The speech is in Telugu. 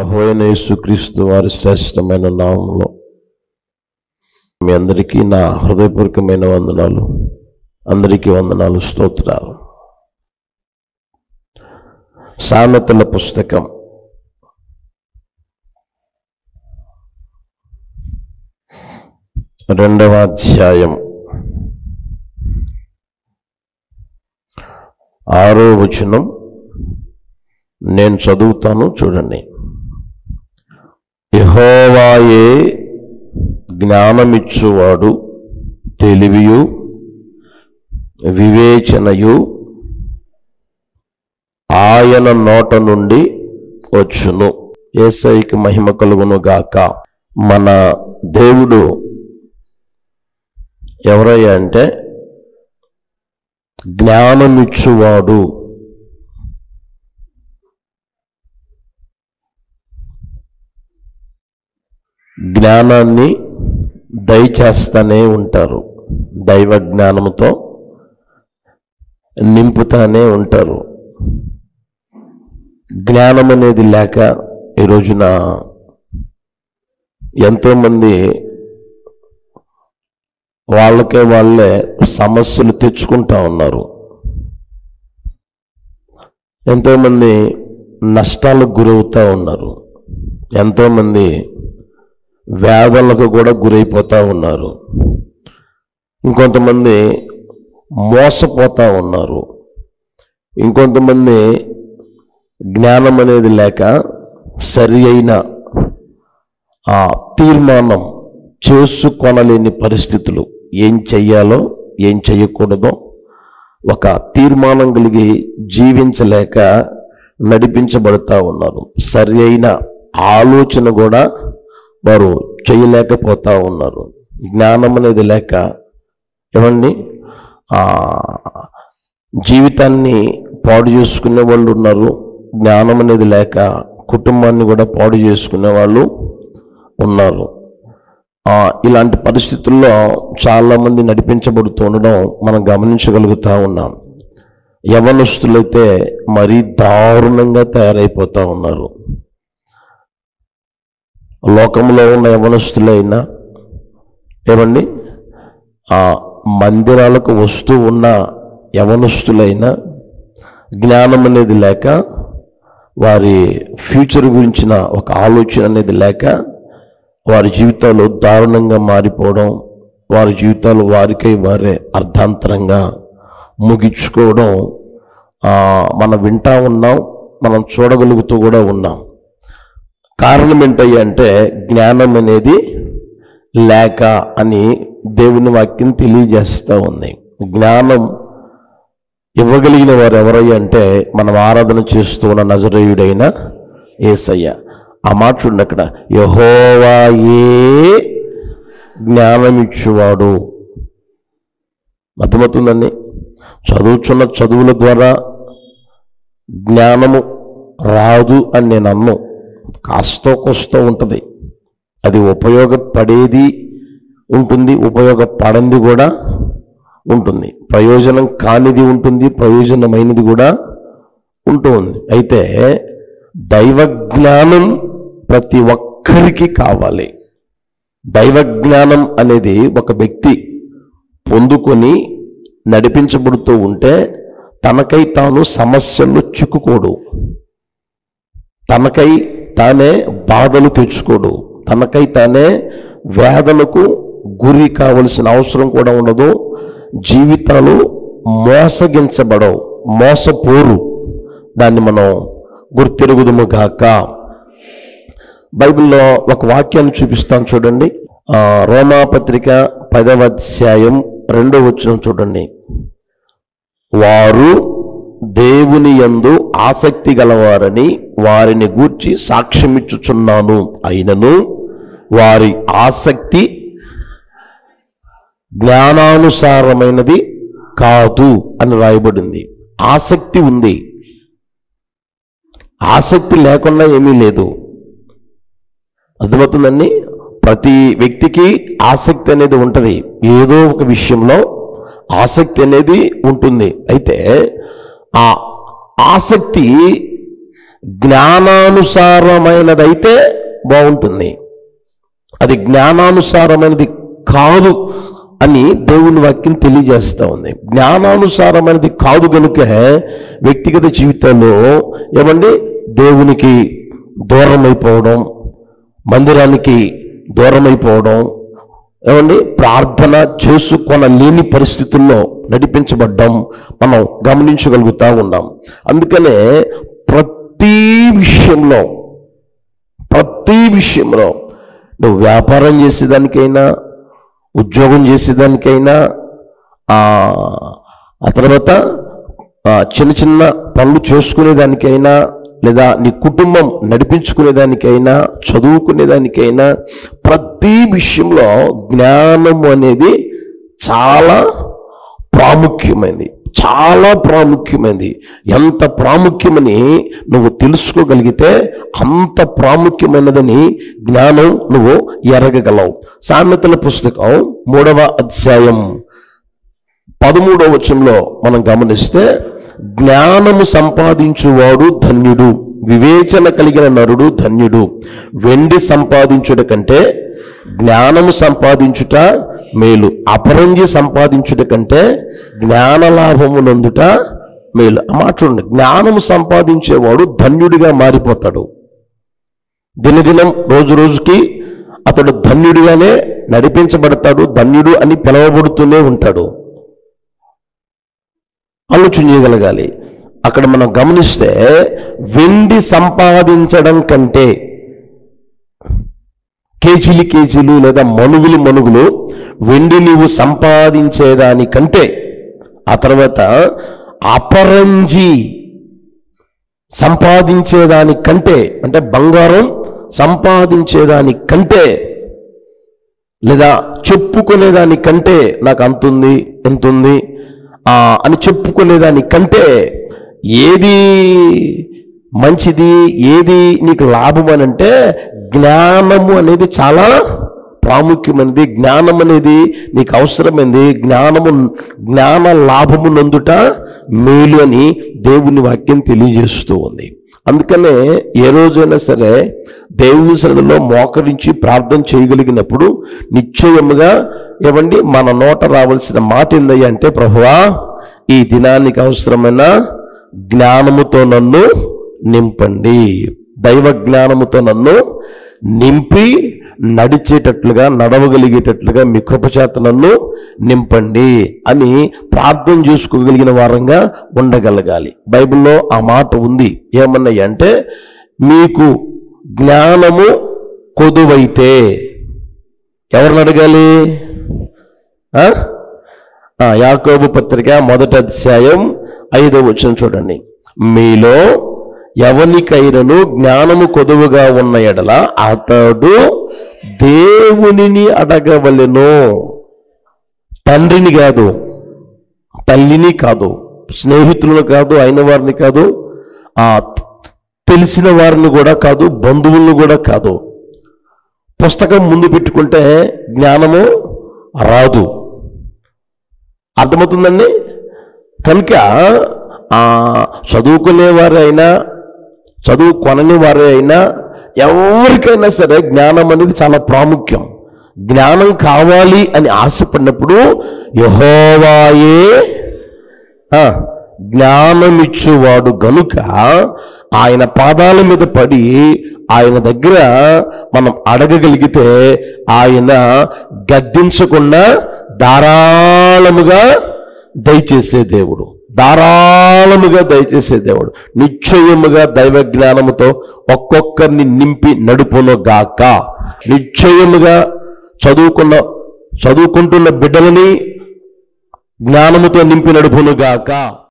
ప్రభు అయిన యేసుక్రీస్తు వారి శ్రేష్టమైన నామంలో మీ అందరికీ నా హృదయపూర్వకమైన వందనాలు అందరికీ వందనాలు స్తోత్రాలు సామెతల పుస్తకం రెండవ అధ్యాయం ఆరో వచనం నేను చదువుతాను చూడండి యహోవాయే జ్ఞానమిచ్చువాడు తెలివియు వివేచనయు ఆయన నోట నుండి వచ్చును ఏసైకి మహిమ కలుగును గాక మన దేవుడు ఎవరయ్యా అంటే జ్ఞానమిచ్చువాడు జ్ఞానాన్ని దయచేస్తానే ఉంటారు దైవ జ్ఞానముతో నింపుతానే ఉంటారు జ్ఞానం అనేది లేక ఈ రోజున ఎంతోమంది వాళ్ళకే వాళ్ళే సమస్యలు తెచ్చుకుంటా ఉన్నారు ఎంతోమంది నష్టాలకు గురవుతూ ఉన్నారు ఎంతోమంది వేదనలకు కూడా గురైపోతూ ఉన్నారు ఇంకొంతమంది మోసపోతూ ఉన్నారు ఇంకొంతమంది జ్ఞానం అనేది లేక సరి అయిన ఆ తీర్మానం చేసుకొనలేని పరిస్థితులు ఏం చెయ్యాలో ఏం చెయ్యకూడదో ఒక తీర్మానం కలిగి జీవించలేక నడిపించబడుతూ ఉన్నారు సరి అయిన ఆలోచన కూడా వారు చేయలేకపోతా ఉన్నారు జ్ఞానం అనేది లేక ఏమండి ఆ, జీవితాన్ని పాడు చేసుకునే వాళ్ళు ఉన్నారు జ్ఞానం అనేది లేక కుటుంబాన్ని కూడా పాడు చేసుకునే వాళ్ళు ఉన్నారు ఆ, ఇలాంటి పరిస్థితుల్లో చాలామంది నడిపించబడుతూ ఉండడం మనం గమనించగలుగుతా ఉన్నాం యవనస్తులైతే మరీ దారుణంగా తయారైపోతూ ఉన్నారు లోకంలో ఉన్న యవనస్తులైనా ఏమండి ఆ మందిరాలకు వస్తూ ఉన్న యవనస్తులైనా జ్ఞానం అనేది లేక వారి ఫ్యూచర్ గురించిన ఒక ఆలోచన అనేది లేక వారి జీవితాలు దారుణంగా మారిపోవడం వారి జీవితాలు వారికై వారే అర్ధాంతరంగా ముగించుకోవడం ఆ, మనం వింటా ఉన్నాం మనం చూడగలుగుతూ కూడా ఉన్నాం కారణం ఏంటయ్యా అంటే జ్ఞానం అనేది లేక అని దేవుని వాక్యం తెలియజేస్తూ ఉంది జ్ఞానం ఇవ్వగలిగిన వారు ఎవరయ్యా అంటే మనం ఆరాధన చేస్తూ ఉన్న నజరేయుడైన ఏసయ్య ఆ మాట చూడండి అక్కడ యహోవాయే జ్ఞానమిచ్చువాడు అర్థమవుతుందండి చదువుచున్న చదువుల ద్వారా జ్ఞానము రాదు అని నేను అన్ను కాస్తో కోస్తో ఉంటుంది అది ఉపయోగపడేది ఉంటుంది ఉపయోగపడంది కూడా ఉంటుంది ప్రయోజనం కానిది ఉంటుంది ప్రయోజనమైనది కూడా ఉంటుంది అయితే దైవ జ్ఞానం ప్రతి ఒక్కరికి కావాలి దైవ జ్ఞానం అనేది ఒక వ్యక్తి పొందుకొని నడిపించబడుతూ ఉంటే తనకై తాను సమస్యల్లో చిక్కుకోడు తనకై తానే బాధలు తెచ్చుకోడు తనకై తానే వేదనకు గురి కావలసిన అవసరం కూడా ఉండదు జీవితాలు మోసగించబడవు మోసపోరు దాన్ని మనం గుర్తెరుగుదుము గాక బైబిల్లో ఒక వాక్యాన్ని చూపిస్తాను చూడండి ఆ, రోమాపత్రిక పదవ అధ్యాయం రెండో వచనం చూడండి వారు దేవుని యందు ఆసక్తి గలవారని వారిని గూర్చి సాక్ష్యమిచ్చుచున్నాను అయినను వారి ఆసక్తి జ్ఞానానుసారమైనది కాదు అని రాయబడింది ఆసక్తి ఉంది ఆసక్తి లేకుండా ఏమీ లేదు అర్థమవుతుందండి ప్రతి వ్యక్తికి ఆసక్తి అనేది ఉంటుంది ఏదో ఒక విషయంలో ఆసక్తి అనేది ఉంటుంది అయితే ఆ ఆసక్తి జ్ఞానానుసారమైనదైతే బాగుంటుంది అది జ్ఞానానుసారమైనది కాదు అని దేవుని వాక్యం తెలియజేస్తూ ఉంది జ్ఞానానుసారమైనది కాదు కనుక వ్యక్తిగత జీవితంలో ఏమండి దేవునికి దూరం అయిపోవడం మందిరానికి దూరం అయిపోవడం ఏమండి ప్రార్థన చేసుకొనలేని పరిస్థితుల్లో నడిపించబడ్డం మనం గమనించగలుగుతా ఉన్నాం అందుకనే ప్రతి విషయంలో ప్రతి విషయంలో నువ్వు వ్యాపారం చేసేదానికైనా ఉద్యోగం చేసేదానికైనా ఆ ఆ తర్వాత ఆ, చిన్న చిన్న పనులు చేసుకునేదానికైనా లేదా నీ కుటుంబం నడిపించుకునేదానికైనా చదువుకునేదానికైనా ప్రతి విషయంలో జ్ఞానం అనేది చాలా ప్రాముఖ్యమైనది చాలా ప్రాముఖ్యమైనది ఎంత ప్రాముఖ్యమని నువ్వు తెలుసుకోగలిగితే అంత ప్రాముఖ్యమైనదని జ్ఞానం నువ్వు ఎరగగలవు సామెతల పుస్తకం మూడవ అధ్యాయం పదమూడవ వచనంలో మనం గమనిస్తే జ్ఞానము సంపాదించువాడు ధన్యుడు వివేచన కలిగిన నరుడు ధన్యుడు వెండి సంపాదించుట కంటే జ్ఞానము సంపాదించుట మేలు అపరంజి సంపాదించుట కంటే జ్ఞాన లాభము నందుట మేలు ఆ మాట చూడండి జ్ఞానము సంపాదించేవాడు ధన్యుడిగా మారిపోతాడు దినదినం రోజు రోజుకి అతడు ధన్యుడిగానే నడిపించబడతాడు ధన్యుడు అని పిలువబడుతూనే ఉంటాడు ఆలోచన చేయగలగాలి అక్కడ మనం గమనిస్తే వెండి సంపాదించడం కంటే కేజీలు కేజీలు లేదా మనుగులు మనుగులు వెండి నీవు సంపాదించేదానికంటే ఆ తర్వాత అపరంజి సంపాదించేదానికంటే అంటే బంగారం సంపాదించేదానికంటే లేదా చెప్పుకునేదానికంటే నాకు అంతుంది ఎంతుంది ఆ, అని చెప్పుకునేదానికంటే ఏది మంచిది ఏది నీకు లాభం అని అంటే జ్ఞానము అనేది చాలా ప్రాముఖ్యమైనది జ్ఞానం అనేది నీకు అవసరమైనది జ్ఞానము జ్ఞాన లాభము నందుట మేలు అని దేవుని వాక్యం తెలియజేస్తూ ఉంది అందుకనే ఏ రోజైనా సరే దేవుని సన్నిధిలో మోకరించి ప్రార్థన చేయగలిగినప్పుడు నిశ్చయముగా ఏమండి మన నోట రావాల్సిన మాట ఏందయ్యా అంటే ప్రభువా ఈ దినానికి అవసరమైన జ్ఞానముతో నన్ను నింపండి దైవ జ్ఞానముతో నన్ను నింపి నడిచేటట్లుగా నడవగలిగేటట్లుగా మీ కృపచేత నన్ను నింపండి అని ప్రార్థన చేసుకోగలిగిన వారంగా ఉండగలగాలి బైబిల్లో ఆ మాట ఉంది ఏమన్నాయి అంటే మీకు జ్ఞానము కొదువైతే ఎవరిని అడగాలి ఆ? ఆ, యాకోబు పత్రిక మొదటి అధ్యాయం ఐదో వచనం చూడండి మీలో ఎవనికైనను జ్ఞానము కొదువుగా ఉన్న ఎడల అతడు దేవునిని అడగవలెను తండ్రిని కాదు తల్లిని కాదు స్నేహితులను కాదు అయిన వారిని కాదు ఆ తెలిసిన వారిని కూడా కాదు బంధువులను కూడా కాదు పుస్తకం ముందు పెట్టుకుంటే జ్ఞానము రాదు అర్థమవుతుందండి కనుక ఆ, చదువుకునే వారు అయినా చదువు కొనని వారే అయినా ఎవరికైనా సరే జ్ఞానం అనేది చాలా ప్రాముఖ్యం జ్ఞానం కావాలి అని ఆశపడినప్పుడు యహోవాయే ఆ, జ్ఞానమిచ్చువాడు గనుక ఆయన పాదాల మీద పడి ఆయన దగ్గర మనం అడగగలిగితే ఆయన గద్దించకుండా ధారాళముగా దయచేసే దేవుడు ధారాళముగా దయచేసే దేవుడు నిశ్చయముగా దైవ జ్ఞానముతో ఒక్కొక్కరిని నింపి నడుపును గాక నిశ్చయముగా చదువుకున్న చదువుకుంటున్న బిడ్డలని జ్ఞానముతో నింపి నడుపును గాక